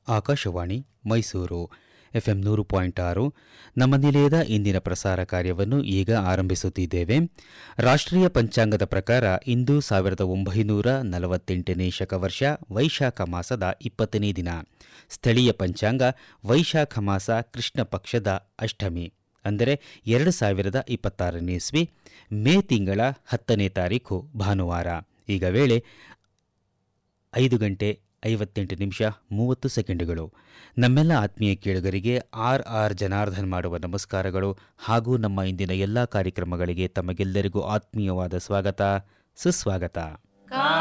Akashvani Mysuru FM ನೂರು point ಆರು ನಮ್ಮ ನಿಲಯದ ಇಂದಿನ ಪ್ರಸಾರ ಕಾರ್ಯವನ್ನು ಈಗ ಆರಂಭಿಸುತ್ತಿದ್ದೇವೆ ರಾಷ್ಟ್ರೀಯ ಪಂಚಾಂಗದ ಪ್ರಕಾರ ಇಂದು ಸಾವಿರದ ಒಂಬೈನೂರ ನಲವತ್ತೆಂಟನೇ ಶಕವರ್ಷ ವೈಶಾಖ ಮಾಸದ ಇಪ್ಪತ್ತನೇ ದಿನ ಸ್ಥಳೀಯ ಪಂಚಾಂಗ ವೈಶಾಖ ಮಾಸ ಕೃಷ್ಣ ಪಕ್ಷದ ಅಷ್ಟಮಿ ಅಂದರೆ ಎರಡು ಸಾವಿರದ ಇಪ್ಪತ್ತಾರನೇ ಇಸ್ವಿ ಮೇ ತಿಂಗಳ ಹತ್ತನೇ ತಾರೀಖು ಭಾನುವಾರ ಈಗ ವೇಳೆ ಐದು ಗಂಟೆ ಐವತ್ತೆಂಟು ನಿಮಿಷ ಮೂವತ್ತು ಸೆಕೆಂಡುಗಳು ನಮ್ಮೆಲ್ಲ ಆತ್ಮೀಯ ಕೇಳುಗರಿಗೆ ಆರ್ ಆರ್ ಜನಾರ್ದನ್ ಮಾಡುವ ನಮಸ್ಕಾರಗಳು ಹಾಗೂ ನಮ್ಮ ಇಂದಿನ ಎಲ್ಲ ಕಾರ್ಯಕ್ರಮಗಳಿಗೆ ತಮಗೆಲ್ಲರಿಗೂ ಆತ್ಮೀಯವಾದ ಸ್ವಾಗತ ಸುಸ್ವಾಗತ